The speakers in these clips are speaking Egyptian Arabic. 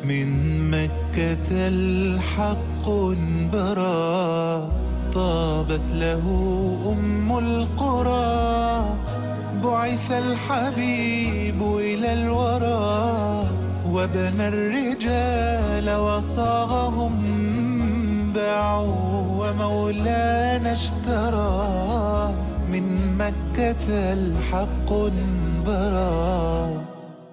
من مكة الحق برا طابت له أم القرى بعث الحبيب إلى الورى وبنى الرجال وصاغهم باعوا ومولانا اشترى من مكة الحق برا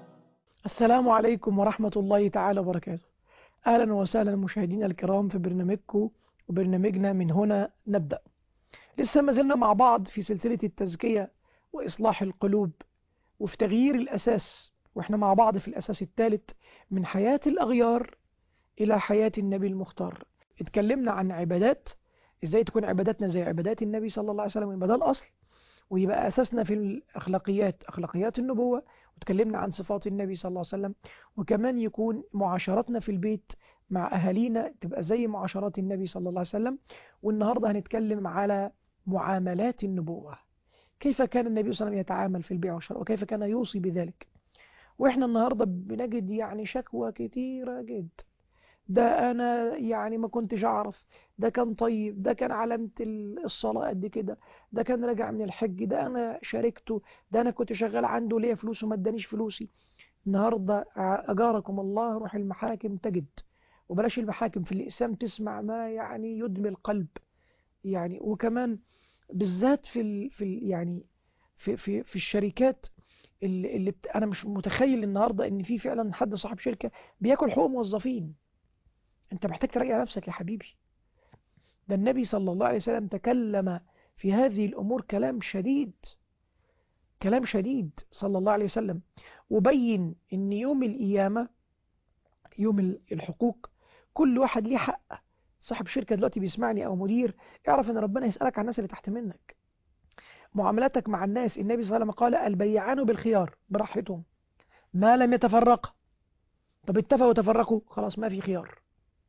السلام عليكم ورحمة الله تعالى وبركاته أهلا وسهلا مشاهدينا الكرام في برنامجكم وبرنامجنا من هنا نبدأ لسه ما زلنا مع بعض في سلسلة التزكية وإصلاح القلوب وفي تغيير الأساس وإحنا مع بعض في الأساس الثالث من حياة الأغيار إلى حياة النبي المختار اتكلمنا عن عبادات إزاي تكون عباداتنا زي عبادات النبي صلى الله عليه وسلم يبقى ده الأصل ويبقى أساسنا في الأخلاقيات أخلاقيات النبوة وتكلمنا عن صفات النبي صلى الله عليه وسلم وكمان يكون معاشرتنا في البيت مع أهالينا تبقى زي معاشرات النبي صلى الله عليه وسلم والنهاردة هنتكلم على معاملات النبوة كيف كان النبي صلى الله عليه وسلم يتعامل في البيع والشراء وكيف كان يوصي بذلك وإحنا النهاردة بنجد يعني شكوى كتيرة جدا ده أنا يعني ما كنتش أعرف ده كان طيب ده كان علامة الصلاة قد كده ده كان راجع من الحج ده أنا شاركته ده أنا كنت شغال عنده ليا فلوس وما ادانيش فلوسي النهاردة أجاركم الله روح المحاكم تجد وبلاش المحاكم في الإسلام تسمع ما يعني يدمي القلب يعني وكمان بالذات في ال في ال يعني في في في الشركات اللي, اللي بت انا مش متخيل النهارده ان في فعلا حد صاحب شركه بياكل حقوق موظفين انت محتاج تراجع نفسك يا حبيبي ده النبي صلى الله عليه وسلم تكلم في هذه الامور كلام شديد كلام شديد صلى الله عليه وسلم وبين ان يوم القيامه يوم الحقوق كل واحد ليه حق صاحب شركة دلوقتي بيسمعني أو مدير اعرف أن ربنا يسألك عن الناس اللي تحت منك معاملتك مع الناس النبي صلى الله عليه وسلم قال البيعان بالخيار براحتهم ما لم يتفرق طب اتفقوا وتفرقوا خلاص ما في خيار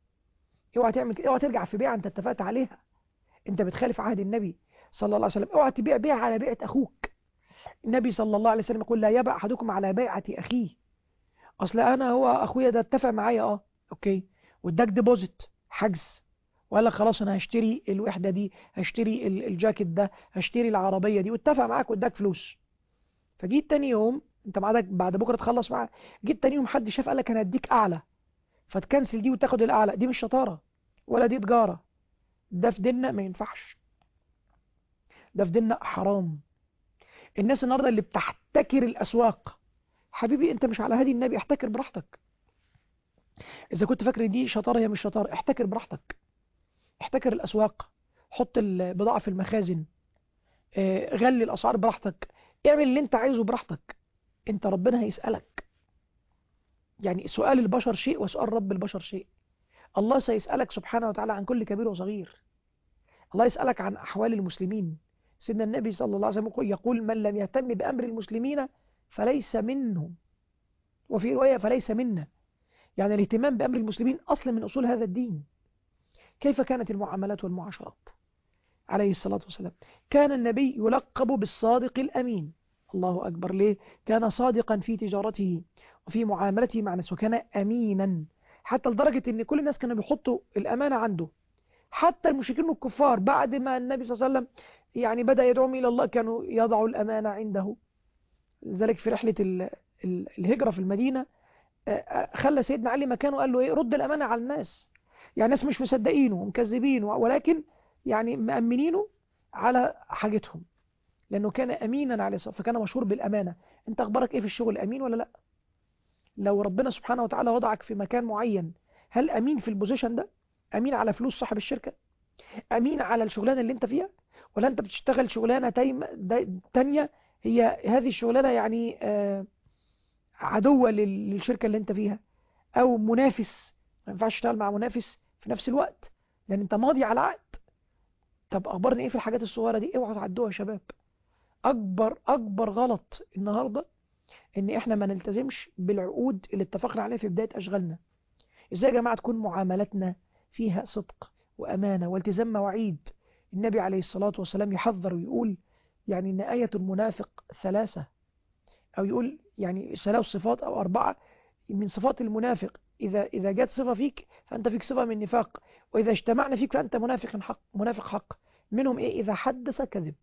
اوعى تعمل كده اوعى ترجع في بيعة انت اتفقت عليها انت بتخالف عهد النبي صلى الله عليه وسلم اوعى تبيع بيع على بيعة اخوك النبي صلى الله عليه وسلم يقول لا يبع احدكم على بيعة اخيه اصل انا هو اخويا ده اتفق معايا اه اوكي واداك ديبوزيت حجز وقال لك خلاص انا هشتري الوحده دي هشتري الجاكيت ده هشتري العربيه دي واتفق معاك واداك فلوس فجيت تاني يوم انت معادك بعد بكره تخلص معاه جيت تاني يوم حد شاف قال لك انا هديك اعلى فتكنسل دي وتاخد الاعلى دي مش شطاره ولا دي تجاره ده في ديننا ما ينفعش ده في ديننا حرام الناس النهارده اللي بتحتكر الاسواق حبيبي انت مش على هدي النبي احتكر براحتك اذا كنت فاكر دي شطاره هي مش شطاره احتكر براحتك احتكر الاسواق حط البضاعه في المخازن غلي الاسعار براحتك اعمل اللي انت عايزه براحتك انت ربنا هيسالك يعني سؤال البشر شيء وسؤال رب البشر شيء الله سيسالك سبحانه وتعالى عن كل كبير وصغير الله يسالك عن احوال المسلمين سيدنا النبي صلى الله عليه وسلم يقول من لم يهتم بامر المسلمين فليس منهم وفي روايه فليس منا يعني الاهتمام بأمر المسلمين أصل من أصول هذا الدين كيف كانت المعاملات والمعاشرات عليه الصلاة والسلام كان النبي يلقب بالصادق الأمين الله أكبر ليه كان صادقا في تجارته وفي معاملته مع الناس وكان أمينا حتى لدرجة أن كل الناس كانوا بيحطوا الأمانة عنده حتى المشركين الكفار بعد ما النبي صلى الله عليه وسلم يعني بدأ يدعوهم إلى الله كانوا يضعوا الأمانة عنده ذلك في رحلة الهجرة في المدينة خلى سيدنا علي مكانه قال له ايه رد الامانه على الناس يعني الناس مش مصدقينه ومكذبينه ولكن يعني مأمنينه على حاجتهم لانه كان امينا عليه الصلاه فكان مشهور بالامانه انت اخبارك ايه في الشغل امين ولا لا لو ربنا سبحانه وتعالى وضعك في مكان معين هل امين في البوزيشن ده امين على فلوس صاحب الشركه امين على الشغلانه اللي انت فيها ولا انت بتشتغل شغلانه تانية هي هذه الشغلانه يعني آه عدوة للشركة اللي انت فيها او منافس ما ينفعش تشتغل مع منافس في نفس الوقت لان انت ماضي على عقد طب اخبارنا ايه في الحاجات الصغيرة دي اوعوا تعدوها يا شباب اكبر اكبر غلط النهاردة ان احنا ما نلتزمش بالعقود اللي اتفقنا عليها في بداية اشغالنا ازاي يا جماعة تكون معاملاتنا فيها صدق وامانة والتزام مواعيد النبي عليه الصلاة والسلام يحذر ويقول يعني ان آية المنافق ثلاثة أو يقول يعني ثلاث صفات أو أربعة من صفات المنافق إذا إذا جت صفة فيك فأنت فيك صفة من نفاق وإذا اجتمعنا فيك فأنت منافق حق منافق حق منهم إيه إذا حدث كذب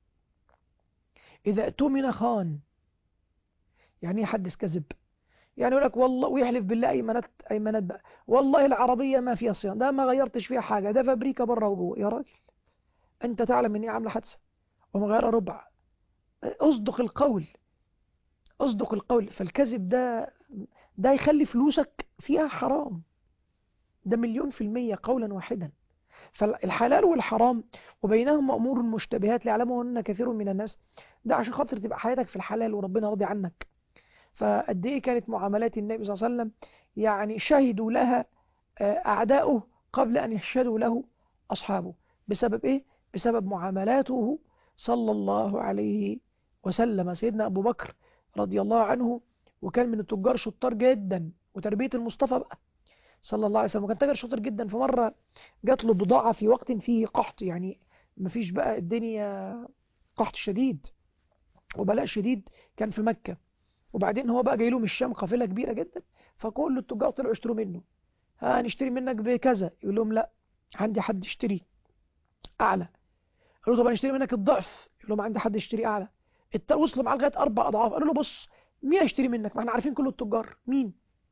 إذا اؤتمن خان يعني يحدث كذب يعني يقول لك والله ويحلف بالله أيمنات أيمنات بقى والله العربية ما فيها صيانة ده ما غيرتش فيها حاجة ده فابريكا بره وجوه يا راجل أنت تعلم إن هي عاملة حادثة ومغيرة ربع أصدق القول أصدق القول فالكذب ده ده يخلي فلوسك فيها حرام ده مليون في المية قولا واحدا فالحلال والحرام وبينهما أمور مشتبهات ليعلموا أن كثير من الناس ده عشان خاطر تبقى حياتك في الحلال وربنا راضي عنك فقد ايه كانت معاملات النبي صلى الله عليه وسلم يعني شهدوا لها أعداؤه قبل أن يشهدوا له أصحابه بسبب إيه؟ بسبب معاملاته صلى الله عليه وسلم سيدنا أبو بكر رضي الله عنه وكان من التجار شطار جدا وتربية المصطفى بقى صلى الله عليه وسلم وكان تاجر شاطر جدا فمرة جات له بضاعة في وقت فيه قحط يعني مفيش بقى الدنيا قحط شديد وبلاء شديد كان في مكة وبعدين هو بقى جاي له من الشام قافلة كبيرة جدا فكل التجار طلعوا يشتروا منه ها نشتري منك بكذا يقول لهم لا عندي حد يشتري أعلى قالوا طب هنشتري منك الضعف يقول لهم عندي حد يشتري أعلى وصلوا معاه لغاية أربع أضعاف قالوا له بص مين هيشتري منك ما احنا عارفين كل التجار مين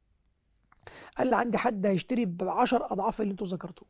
قال لي عندي حد هيشتري بعشر أضعاف اللي انتوا ذكرتوه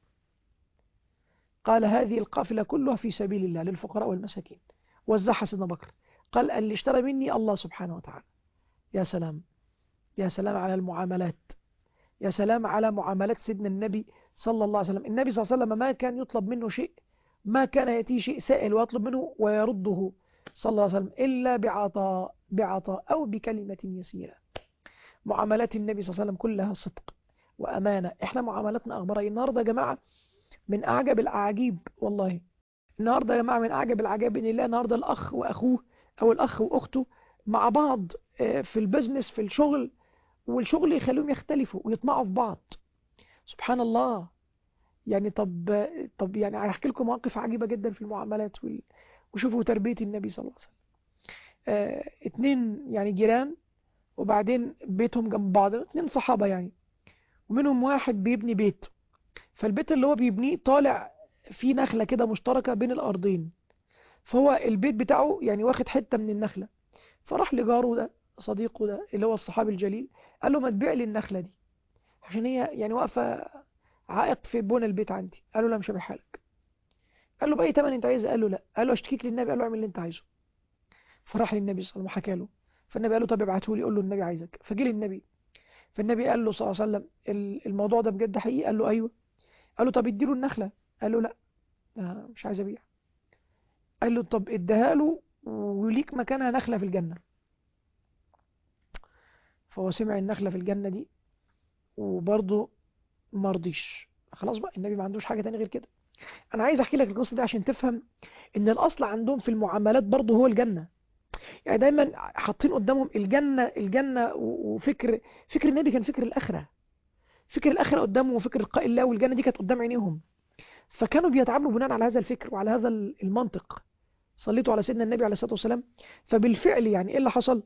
قال هذه القافلة كلها في سبيل الله للفقراء والمساكين وزعها سيدنا بكر قال اللي اشترى مني الله سبحانه وتعالى يا سلام يا سلام على المعاملات يا سلام على معاملات سيدنا النبي صلى الله عليه وسلم النبي صلى الله عليه وسلم ما كان يطلب منه شيء ما كان يأتي شيء سائل ويطلب منه ويرده صلى الله عليه وسلم إلا بعطاء بعطاء أو بكلمة يسيرة معاملات النبي صلى الله عليه وسلم كلها صدق وأمانة إحنا معاملاتنا أخبار النهاردة يا جماعة من أعجب الأعاجيب والله النهاردة يا جماعة من أعجب العجائب إن الله النهاردة الأخ وأخوه أو الأخ وأخته مع بعض في البزنس في الشغل والشغل يخليهم يختلفوا ويطمعوا في بعض سبحان الله يعني طب طب يعني هحكي لكم مواقف عجيبة جدا في المعاملات وشوفوا تربية النبي صلى الله عليه وسلم آه اتنين يعني جيران وبعدين بيتهم جنب بعض اتنين صحابة يعني ومنهم واحد بيبني بيت فالبيت اللي هو بيبنيه طالع فيه نخلة كده مشتركة بين الأرضين فهو البيت بتاعه يعني واخد حتة من النخلة فراح لجاره ده صديقه ده اللي هو الصحابي الجليل قال له ما تبيع لي النخلة دي عشان هي يعني واقفة عائق في بون البيت عندي قال له لا مش هبيعها لك قال له بأي تمن انت عايزه قال له لا قال له اشتكيك للنبي قال له اعمل اللي انت عايزه فراح للنبي صلى الله عليه وسلم وحكى له فالنبي قال له طب ابعته لي قول له النبي عايزك فجه للنبي فالنبي قال له صلى الله عليه وسلم الموضوع ده بجد حقيقي قال له ايوه قال له طب اديله النخله قال له لا انا مش عايز ابيع قال له طب اديها له وليك مكانها نخله في الجنه فهو سمع النخله في الجنه دي وبرضه ما رضيش خلاص بقى النبي ما عندوش حاجه تاني غير كده انا عايز احكي لك القصه دي عشان تفهم ان الاصل عندهم في المعاملات برضه هو الجنه يعني دايما حاطين قدامهم الجنه الجنه وفكر فكر النبي كان فكر الاخره فكر الاخره قدامه وفكر لقاء الله والجنه دي كانت قدام عينيهم فكانوا بيتعاملوا بناء على هذا الفكر وعلى هذا المنطق صليتوا على سيدنا النبي عليه الصلاه والسلام فبالفعل يعني ايه اللي حصل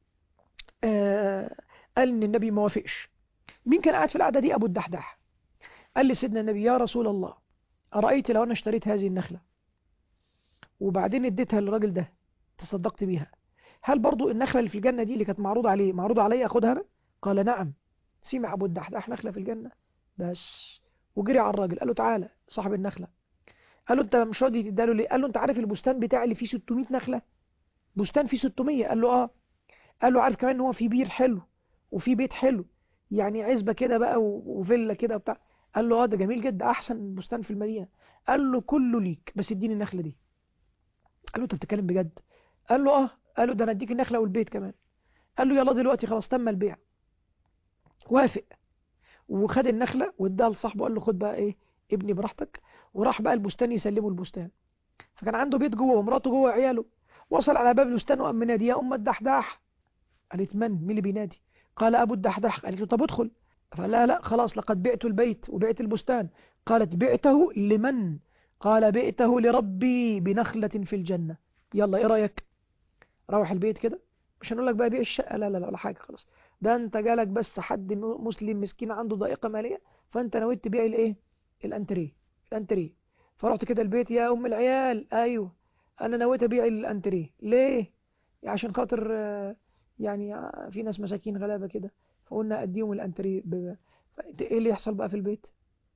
آه قال ان النبي ما وافقش مين كان قاعد في القعده دي ابو الدحداح قال لسيدنا النبي يا رسول الله أرأيت لو أنا اشتريت هذه النخلة وبعدين اديتها للراجل ده تصدقت بيها هل برضو النخلة اللي في الجنة دي اللي كانت معروضة عليه معروضة علي أخدها أنا قال نعم سمع أبو الدحداح نخلة في الجنة بس وجري على الراجل قال له تعالى صاحب النخلة قال له أنت مش راضي تداله ليه قال له أنت عارف البستان بتاعي اللي فيه 600 نخلة بستان فيه 600 قال له آه قال له عارف كمان إن هو في بير حلو وفي بيت حلو يعني عزبة كده بقى وفيلا كده وبتاع قال له اه ده جميل جدا احسن بستان في المدينه قال له كله ليك بس اديني النخله دي قال له انت بتتكلم بجد قال له اه قال له ده انا اديك النخله والبيت كمان قال له يلا دلوقتي خلاص تم البيع وافق وخد النخله واداها لصاحبه قال له خد بقى ايه ابني براحتك وراح بقى البستان يسلمه البستان فكان عنده بيت جوه ومراته جوه وعياله وصل على باب البستان وقام منادي يا ام الدحداح قالت من مين اللي بينادي قال ابو الدحداح قالت له طب ادخل فقال لا لا خلاص لقد بعت البيت وبعت البستان قالت بعته لمن قال بعته لربي بنخلة في الجنة يلا ايه رأيك روح البيت كده مش هنقول لك بقى بيع الشقة لا لا لا ولا حاجة خلاص ده انت جالك بس حد م- مسلم مسكين عنده ضائقة مالية فانت نويت تبيع الايه الانتريه الانتريه فرحت كده البيت يا ام العيال ايوه انا نويت ابيع الانتريه ليه عشان خاطر آه، يعني آه، في ناس مساكين غلابة كده فقلنا اديهم الانتريه ب- ف- ايه اللي يحصل بقى في البيت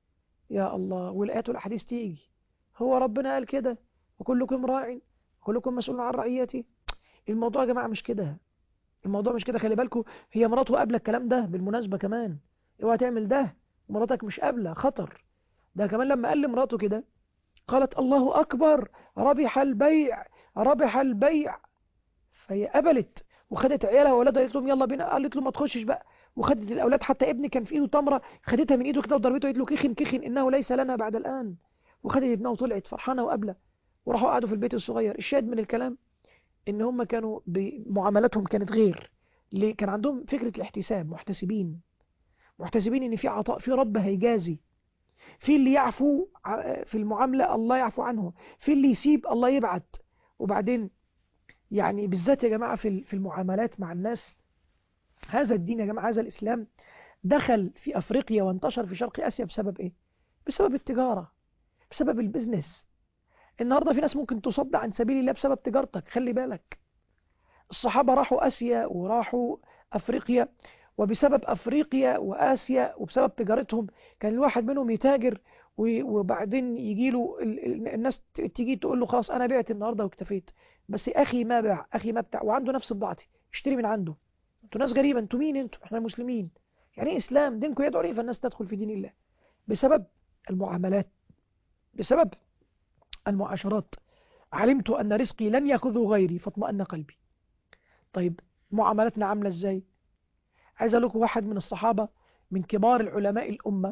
يا الله والايات والاحاديث تيجي هو ربنا قال كده وكلكم راع وكلكم مسؤول عن رعيته الموضوع يا جماعة مش كده الموضوع مش كده خلي بالكم هي مراته قابله الكلام ده بالمناسبة كمان اوعى تعمل ده مراتك مش قابله خطر ده كمان لما قال لمراته كده قالت الله أكبر ربح البيع ربح البيع فهي قبلت وخدت عيالها وولادها قالت لهم يلا بينا قالت له ما تخشش بقى وخدت الأولاد حتى ابني كان في إيده تمرة خدتها من إيده كده وضربته قالت له كخن كخن إنه ليس لنا بعد الآن وخدت ابنها وطلعت فرحانة وقابلة وراحوا قعدوا في البيت الصغير الشاهد من الكلام إن هم كانوا بمعاملاتهم كانت غير ليه كان عندهم فكرة الاحتساب محتسبين محتسبين إن في عطاء في رب هيجازي في اللي يعفو ع- في المعاملة الله يعفو عنه في اللي يسيب الله يبعت وبعدين يعني بالذات يا جماعة في ال- في المعاملات مع الناس هذا الدين يا جماعة هذا الإسلام دخل في أفريقيا وانتشر في شرق آسيا بسبب إيه؟ بسبب التجارة بسبب البزنس النهاردة في ناس ممكن تصد عن سبيل الله بسبب تجارتك خلي بالك الصحابة راحوا آسيا وراحوا أفريقيا وبسبب أفريقيا وآسيا وبسبب تجارتهم كان الواحد منهم يتاجر و- وبعدين يجي له الناس ت- تيجي تقول له خلاص أنا بعت النهاردة واكتفيت بس أخي ما باع أخي ما بتاع وعنده نفس بضاعتي اشتري من عنده انتوا ناس غريبة انتوا مين انتوا احنا مسلمين يعني ايه إسلام دينكم يدعو ليه فالناس تدخل في دين الله بسبب المعاملات بسبب المعاشرات علمت أن رزقي لن يأخذه غيري فاطمأن قلبي طيب معاملاتنا عاملة ازاي عايز اقول لكم واحد من الصحابة من كبار العلماء الأمة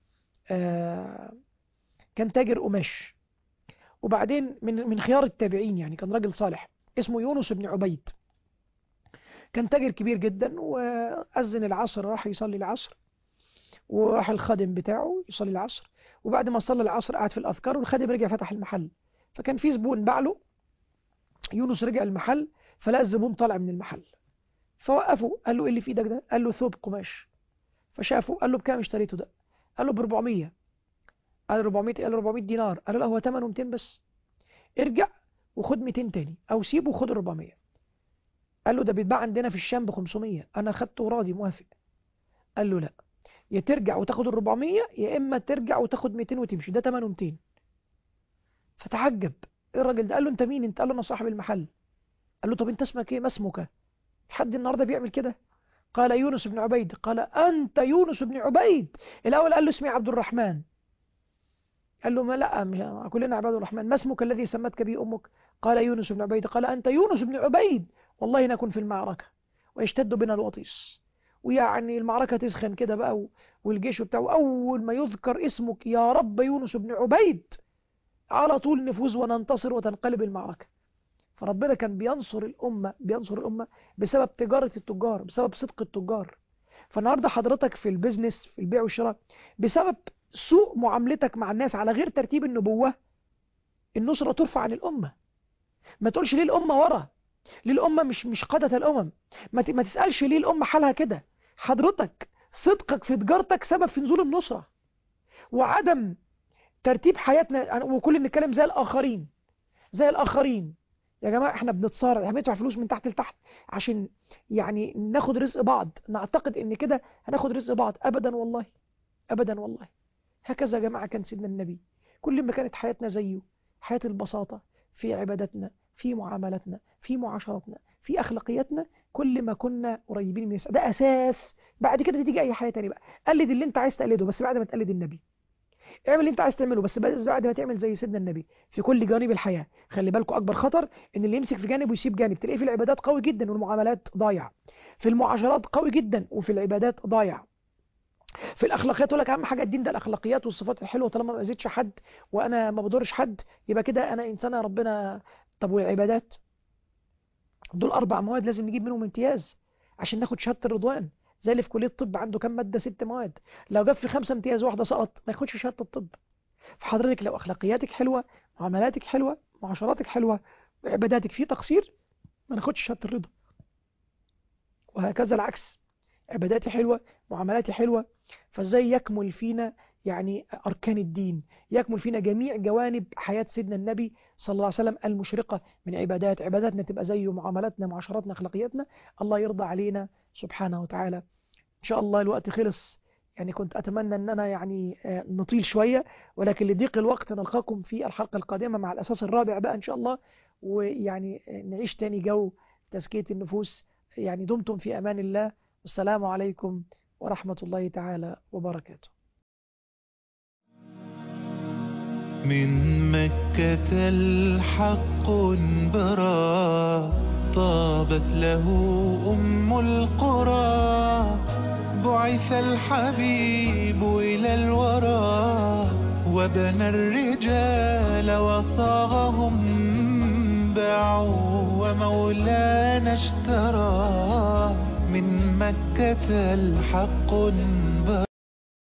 آه، كان تاجر قماش وبعدين من من خيار التابعين يعني كان راجل صالح اسمه يونس بن عبيد كان تاجر كبير جدا وأذن العصر راح يصلي العصر وراح الخادم بتاعه يصلي العصر وبعد ما صلى العصر قعد في الأذكار والخادم رجع فتح المحل فكان في زبون باع له يونس رجع المحل فلقى الزبون طالع من المحل فوقفه قال له ايه اللي في ايدك ده قال له ثوب قماش فشافه قال له بكام اشتريته ده قال له ب 400 قال له 400 قال له 400 دينار قال له لا هو ثمنه 200 بس ارجع وخد 200 تاني او سيبه وخد 400 قال له ده بيتباع عندنا في الشام ب 500 انا خدته وراضي موافق قال له لا يا ترجع وتاخد ال 400 يا اما ترجع وتاخد 200 وتمشي ده ثمنه 200 فتعجب ايه الراجل ده قال له انت مين انت قال له انا صاحب المحل قال له طب انت اسمك ايه ما اسمك حد النهارده بيعمل كده قال يونس بن عبيد قال أنت يونس بن عبيد الأول قال له اسمي عبد الرحمن قال له ما لا مش- كلنا عباد الرحمن ما اسمك الذي سمتك به أمك قال يونس بن عبيد قال أنت يونس بن عبيد والله نكن في المعركة ويشتد بنا الوطيس ويعني المعركة تسخن كده بقى و- والجيش بتاعه أول ما يذكر اسمك يا رب يونس بن عبيد على طول نفوز وننتصر وتنقلب المعركة فربنا كان بينصر الأمة بينصر الأمة بسبب تجارة التجار بسبب صدق التجار فالنهاردة حضرتك في البيزنس في البيع والشراء بسبب سوء معاملتك مع الناس على غير ترتيب النبوة النصرة ترفع عن الأمة ما تقولش ليه الأمة ورا ليه الأمة مش مش قادة الأمم ما ت- ما تسألش ليه الأمة حالها كده حضرتك صدقك في تجارتك سبب في نزول النصرة وعدم ترتيب حياتنا وكل نتكلم زي الآخرين زي الآخرين يا جماعة احنا بنتصارع احنا بندفع فلوس من تحت لتحت عشان يعني ناخد رزق بعض نعتقد ان كده هناخد رزق بعض ابدا والله ابدا والله هكذا يا جماعة كان سيدنا النبي كل ما كانت حياتنا زيه حياة البساطة في عبادتنا في معاملاتنا في معاشرتنا في اخلاقياتنا كل ما كنا قريبين من الس- ده اساس بعد كده تيجي اي حاجه تانية بقى قلد اللي انت عايز تقلده بس بعد ما تقلد النبي اعمل اللي انت عايز تعمله بس بعد ما تعمل زي سيدنا النبي في كل جوانب الحياة خلي بالكم اكبر خطر ان اللي يمسك في جانب ويسيب جانب تلاقيه في العبادات قوي جدا والمعاملات ضايع في المعاشرات قوي جدا وفي العبادات ضايع في الاخلاقيات يقول لك اهم حاجه الدين ده الاخلاقيات والصفات الحلوه طالما ما اذيتش حد وانا ما بضرش حد يبقى كده انا انسانه ربنا طب والعبادات دول اربع مواد لازم نجيب منهم امتياز عشان ناخد شهاده الرضوان زي اللي في كليه الطب عنده كام ماده ست مواد لو جاب في خمسه امتياز واحده سقط ما ياخدش شهاده الطب فحضرتك لو اخلاقياتك حلوه معاملاتك حلوه معاشراتك حلوه وعباداتك فيه تقصير ما ناخدش شهاده الرضا وهكذا العكس عباداتي حلوة معاملاتي حلوة فازاي يكمل فينا يعني أركان الدين يكمل فينا جميع جوانب حياة سيدنا النبي صلى الله عليه وسلم المشرقة من عبادات عباداتنا تبقى زيه معاملاتنا معاشراتنا أخلاقياتنا الله يرضى علينا سبحانه وتعالى إن شاء الله الوقت خلص يعني كنت أتمنى أن أنا يعني نطيل شوية ولكن لضيق الوقت نلقاكم في الحلقة القادمة مع الأساس الرابع بقى إن شاء الله ويعني نعيش تاني جو تزكية النفوس يعني دمتم في أمان الله والسلام عليكم ورحمة الله تعالى وبركاته من مكة الحق برا طابت له أم القرى بعث الحبيب إلى الورى وبنى الرجال وصاغهم باعوا ومولانا اشترى من مكة الحق برا